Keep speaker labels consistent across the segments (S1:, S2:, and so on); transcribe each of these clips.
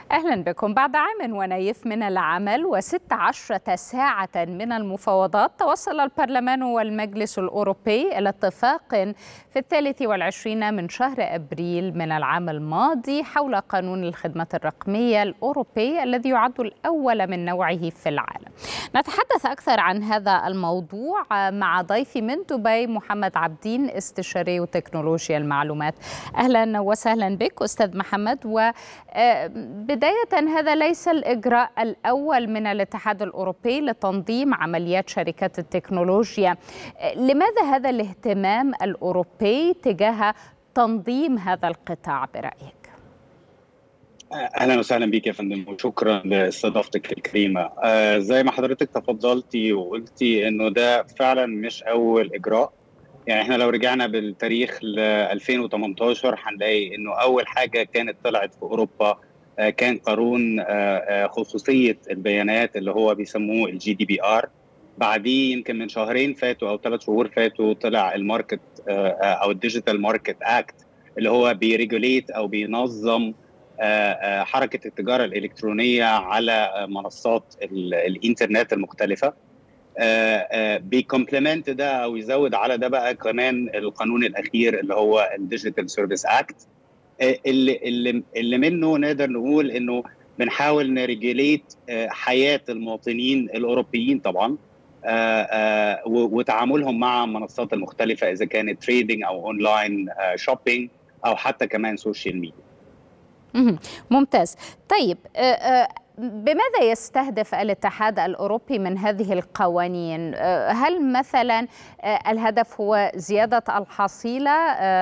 S1: أهلا بكم بعد عام ونيف من العمل وست عشرة ساعة من المفاوضات توصل البرلمان والمجلس الأوروبي إلى اتفاق في الثالث والعشرين من شهر أبريل من العام الماضي حول قانون الخدمات الرقمية الأوروبي الذي يعد الأول من نوعه في العالم نتحدث أكثر عن هذا الموضوع مع ضيفي من دبي محمد عبدين استشاري وتكنولوجيا المعلومات أهلا وسهلا بك أستاذ محمد و بداية هذا ليس الإجراء الأول من الاتحاد الأوروبي لتنظيم عمليات شركات التكنولوجيا لماذا هذا الاهتمام الأوروبي تجاه تنظيم هذا القطاع برأيك؟
S2: اهلا وسهلا بك يا فندم وشكرا لاستضافتك الكريمه آه زي ما حضرتك تفضلتي وقلتي انه ده فعلا مش اول اجراء يعني احنا لو رجعنا بالتاريخ ل 2018 هنلاقي انه اول حاجه كانت طلعت في اوروبا آه كان قانون آه خصوصيه البيانات اللي هو بيسموه الجي دي بي ار بعديه يمكن من شهرين فاتوا او ثلاث شهور فاتوا طلع الماركت او الديجيتال ماركت اكت اللي هو بيريجوليت او بينظم حركه التجاره الالكترونيه على منصات الانترنت المختلفه بيكمبلمنت ده او يزود على ده بقى كمان القانون الاخير اللي هو الديجيتال سيرفيس اكت اللي اللي اللي منه نقدر نقول انه بنحاول نريجوليت حياه المواطنين الاوروبيين طبعا وتعاملهم مع المنصات المختلفه اذا كانت تريدنج او اونلاين شوبينج او حتى كمان سوشيال ميديا
S1: ممتاز طيب بماذا يستهدف الاتحاد الاوروبي من هذه القوانين؟ هل مثلا الهدف هو زياده الحصيله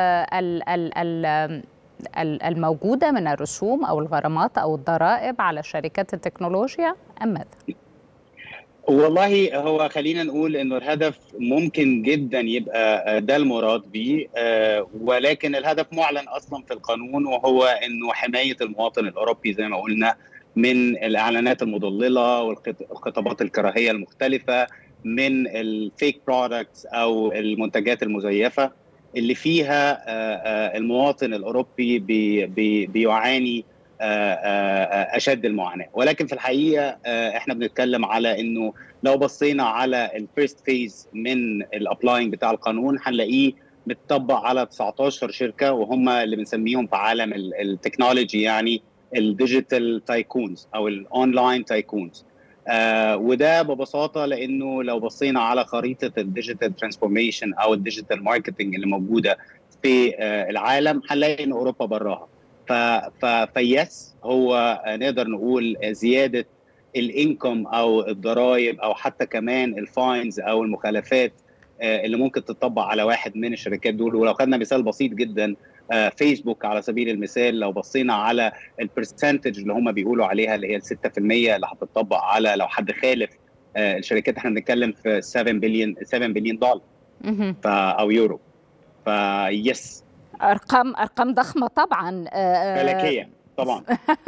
S1: الموجوده من الرسوم او الغرامات او الضرائب على شركات التكنولوجيا ام ماذا؟
S2: والله هو خلينا نقول انه الهدف ممكن جدا يبقى ده المراد به ولكن الهدف معلن اصلا في القانون وهو انه حمايه المواطن الاوروبي زي ما قلنا من الاعلانات المضلله والخطابات الكراهيه المختلفه من الفيك برودكتس او المنتجات المزيفه اللي فيها المواطن الاوروبي بي بي بيعاني اشد المعاناه ولكن في الحقيقه احنا بنتكلم على انه لو بصينا على الفيرست فيز من الابلاينج بتاع القانون هنلاقيه متطبق على 19 شركه وهم اللي بنسميهم في عالم التكنولوجي يعني الديجيتال تايكونز او الاونلاين تايكونز آه وده ببساطه لانه لو بصينا على خريطه الديجيتال ترانسفورميشن او الديجيتال ماركتنج اللي موجوده في آه العالم هنلاقي ان اوروبا براها فيس هو نقدر نقول زياده الانكم او الضرائب او حتى كمان الفاينز او المخالفات اللي ممكن تطبق على واحد من الشركات دول ولو خدنا مثال بسيط جدا فيسبوك على سبيل المثال لو بصينا على البرسنتج اللي هم بيقولوا عليها اللي هي ال 6% اللي هتطبق على لو حد خالف الشركات احنا بنتكلم في 7 بليون 7 بليون دولار او يورو فيس
S1: ارقام ارقام ضخمه طبعا
S2: فلكيه طبعا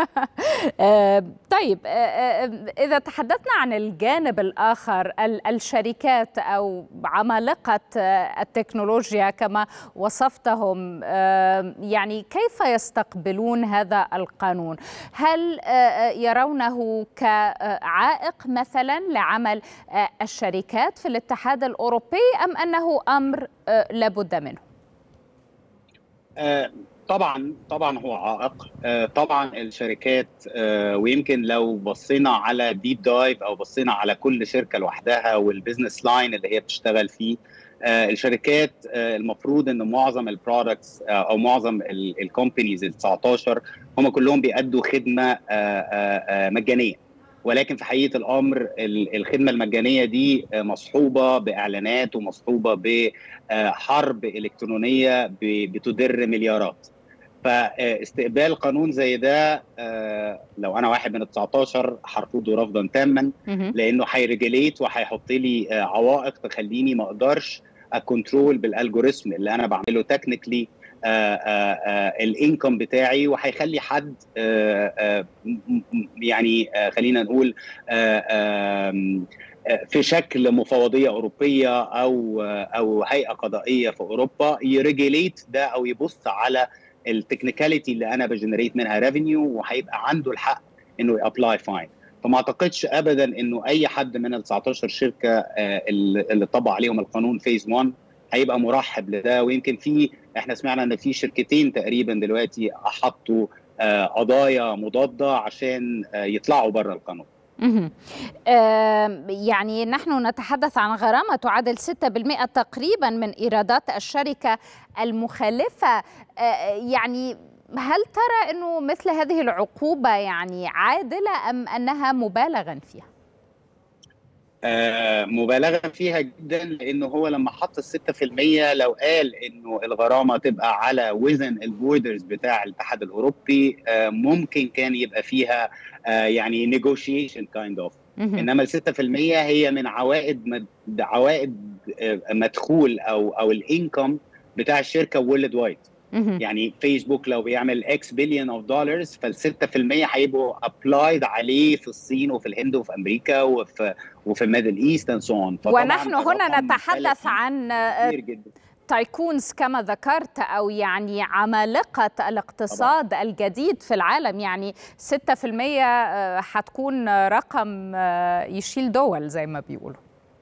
S1: طيب اذا تحدثنا عن الجانب الاخر الشركات او عمالقه التكنولوجيا كما وصفتهم يعني كيف يستقبلون هذا القانون هل يرونه كعائق مثلا لعمل الشركات في الاتحاد الاوروبي ام انه امر لابد منه
S2: طبعا طبعا هو عائق طبعا الشركات ويمكن لو بصينا على ديب دايف او بصينا على كل شركه لوحدها والبزنس لاين اللي هي بتشتغل فيه الشركات المفروض ان معظم البرودكتس او معظم الكومبانيز ال 19 هم كلهم بيأدوا خدمه مجانيه ولكن في حقيقه الامر الخدمه المجانيه دي مصحوبه باعلانات ومصحوبه بحرب الكترونيه بتدر مليارات فاستقبال قانون زي ده لو انا واحد من ال 19 هرفضه رفضا تاما لانه هيرجليت وهيحط لي عوائق تخليني ما اقدرش اكونترول بالالجوريثم اللي انا بعمله تكنيكلي الانكم بتاعي وهيخلي حد آآ آآ يعني آآ خلينا نقول في شكل مفوضيه اوروبيه او او هيئه قضائيه في اوروبا يريجيليت ده او يبص على التكنيكاليتي اللي انا بجنريت منها ريفينيو وهيبقى عنده الحق انه ابلاي فاين فما اعتقدش ابدا انه اي حد من ال 19 شركه اللي طبق عليهم القانون فيز 1 هيبقى مرحب لده ويمكن في احنا سمعنا ان في شركتين تقريبا دلوقتي حطوا قضايا مضاده عشان يطلعوا بره القانون
S1: يعني نحن نتحدث عن غرامة تعادل 6% تقريبا من إيرادات الشركة المخالفة يعني هل ترى أنه مثل هذه العقوبة يعني عادلة أم أنها مبالغا فيها؟
S2: آه مبالغه فيها جدا لانه هو لما حط ال 6% لو قال انه الغرامه تبقى على وزن البوردرز بتاع الاتحاد الاوروبي آه ممكن كان يبقى فيها آه يعني نيجوشيشن كايند اوف انما ال 6% هي من عوائد مد عوائد مدخول او او الانكم بتاع الشركه وورلد وايد يعني فيسبوك لو بيعمل اكس بليون اوف دولارز فال 6% هيبقوا ابلايد عليه في الصين وفي الهند وفي امريكا وفي وفي الميدل ايست اند سو اون
S1: ونحن هنا نتحدث عن تايكونز كما ذكرت او يعني عمالقه الاقتصاد طبعا. الجديد في العالم يعني 6% هتكون رقم يشيل دول زي ما بيقولوا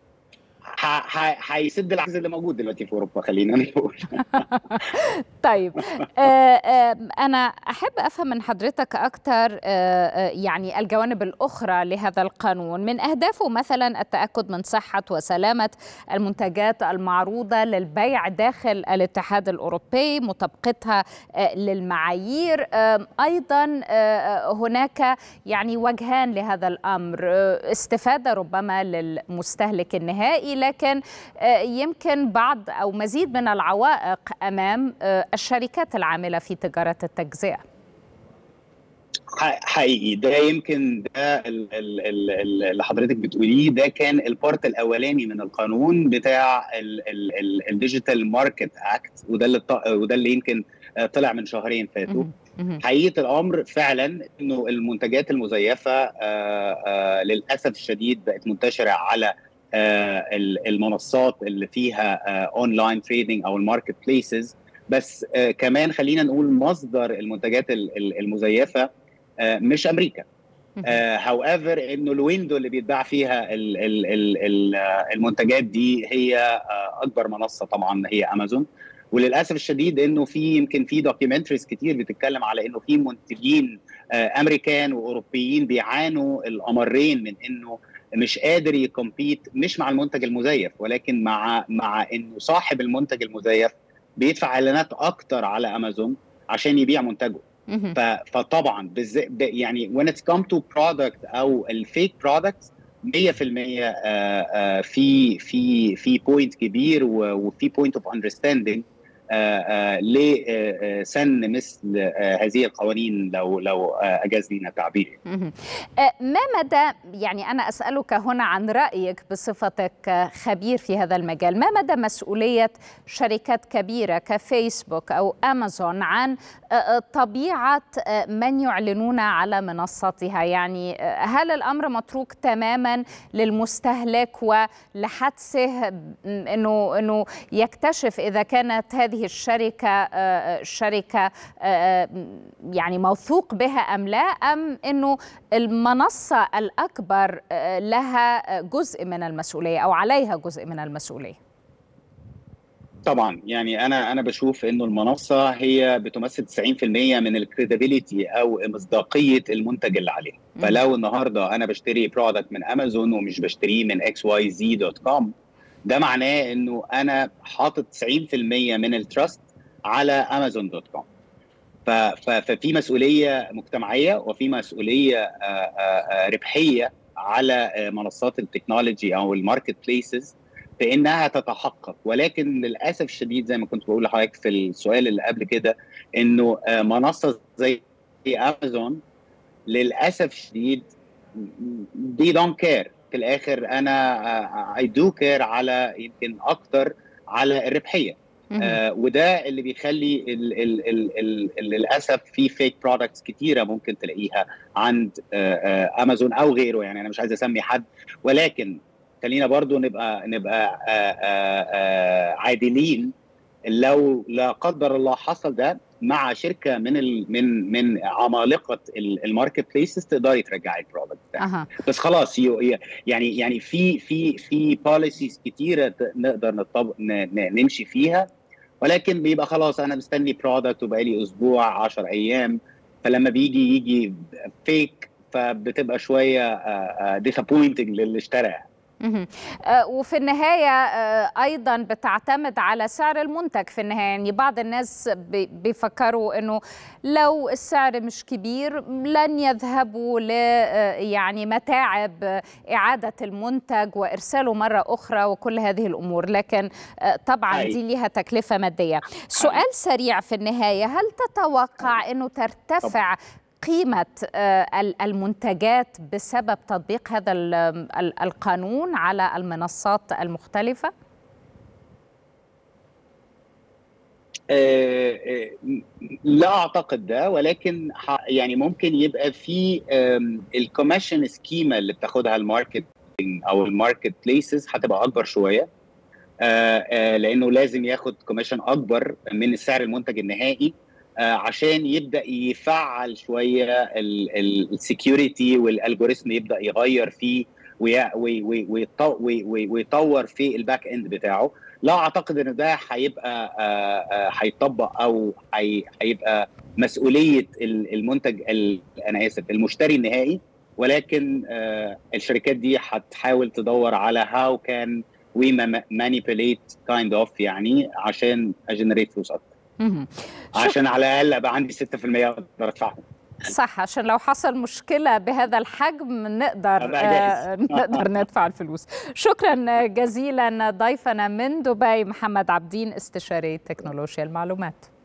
S2: هيسد العجز اللي موجود دلوقتي في اوروبا خلينا نقول
S1: طيب انا احب افهم من حضرتك اكثر يعني الجوانب الاخرى لهذا القانون من اهدافه مثلا التاكد من صحه وسلامه المنتجات المعروضه للبيع داخل الاتحاد الاوروبي مطابقتها للمعايير ايضا هناك يعني وجهان لهذا الامر استفاده ربما للمستهلك النهائي لكن يمكن بعض او مزيد من العوائق امام الشركات العامله في تجاره التجزئه
S2: حقيقي ده يمكن ده اللي حضرتك بتقوليه ده كان البارت الاولاني من القانون بتاع الديجيتال ماركت اكت وده اللي وده اللي يمكن طلع من شهرين فاتوا حقيقه الامر فعلا انه المنتجات المزيفه للاسف الشديد بقت منتشره على المنصات اللي فيها اونلاين تريدنج او الماركت بليسز بس كمان خلينا نقول مصدر المنتجات المزيفه مش امريكا هاو ايفر انه الويندو اللي بيتباع فيها ال ال ال المنتجات دي هي اكبر منصه طبعا هي امازون وللاسف الشديد انه في يمكن في دوكيومنتريز كتير بتتكلم على انه في منتجين امريكان واوروبيين بيعانوا الامرين من انه مش قادر يكمبيت مش مع المنتج المزيف ولكن مع مع انه صاحب المنتج المزيف بيدفع اعلانات اكتر على امازون عشان يبيع منتجه فطبعا يعني when it come to product او الفيك برودكت 100% في في في بوينت كبير وفي بوينت اوف اندرستاندينج لسن مثل هذه القوانين لو لو اجاز لنا التعبير
S1: ما مدى يعني انا اسالك هنا عن رايك بصفتك خبير في هذا المجال ما مدى مسؤوليه شركات كبيره كفيسبوك او امازون عن طبيعه من يعلنون على منصتها يعني هل الامر متروك تماما للمستهلك ولحدسه انه انه يكتشف اذا كانت هذه الشركه شركه يعني موثوق بها ام لا ام انه المنصه الاكبر لها جزء من المسؤوليه او عليها جزء من المسؤوليه
S2: طبعا يعني انا انا بشوف انه المنصه هي بتمثل 90% من الكريديبيليتي او مصداقيه المنتج اللي عليه فلو النهارده انا بشتري برودكت من امازون ومش بشتريه من اكس واي زي دوت كوم ده معناه انه انا حاطط 90% من التراست على امازون دوت كوم ففي مسؤوليه مجتمعيه وفي مسؤوليه ربحيه على منصات التكنولوجي او الماركت بليسز بانها تتحقق ولكن للاسف الشديد زي ما كنت بقول لحضرتك في السؤال اللي قبل كده انه منصه زي امازون للاسف الشديد they don't care في الاخر انا اي دو كير على يمكن اكتر على الربحيه آه وده اللي بيخلي ال ال ال ال للاسف في فيك برودكتس كتيره ممكن تلاقيها عند آه آه امازون او غيره يعني انا مش عايز اسمي حد ولكن خلينا برضو نبقى نبقى آآ آآ عادلين لو لا قدر الله حصل ده مع شركه من ال من من عمالقه الماركت بليسز تقدري ترجعي البرودكت
S1: أها.
S2: بس خلاص يعني يعني في في في بوليسيز كتيره نقدر نطبق نمشي فيها ولكن بيبقى خلاص انا مستني برودكت وبقالي اسبوع 10 ايام فلما بيجي يجي فيك فبتبقى شويه ديسابوينتنج للي اشتراها
S1: وفي النهاية أيضا بتعتمد على سعر المنتج في النهاية يعني بعض الناس بيفكروا أنه لو السعر مش كبير لن يذهبوا ل يعني متاعب إعادة المنتج وإرساله مرة أخرى وكل هذه الأمور لكن طبعا دي ليها تكلفة مادية سؤال سريع في النهاية هل تتوقع أنه ترتفع قيمة المنتجات بسبب تطبيق هذا القانون على المنصات المختلفة؟
S2: لا اعتقد ده ولكن يعني ممكن يبقى في الكوميشن سكيما اللي بتاخدها الماركت او الماركت بليسز هتبقى اكبر شويه لانه لازم ياخد كوميشن اكبر من السعر المنتج النهائي عشان يبدا يفعل شويه السكيورتي والالجوريثم يبدا يغير فيه ويطور في الباك اند بتاعه لا اعتقد ان ده هيبقى هيطبق او هيبقى مسؤوليه المنتج انا اسف المشتري النهائي ولكن الشركات دي هتحاول تدور على هاو كان وي مانيبيليت كايند اوف يعني عشان اجنريت فلوس اكتر عشان على الاقل ابقى عندي 6% اقدر ادفعهم
S1: صح عشان لو حصل مشكله بهذا الحجم نقدر آه نقدر ندفع الفلوس شكرا جزيلا ضيفنا من دبي محمد عبدين استشاري تكنولوجيا المعلومات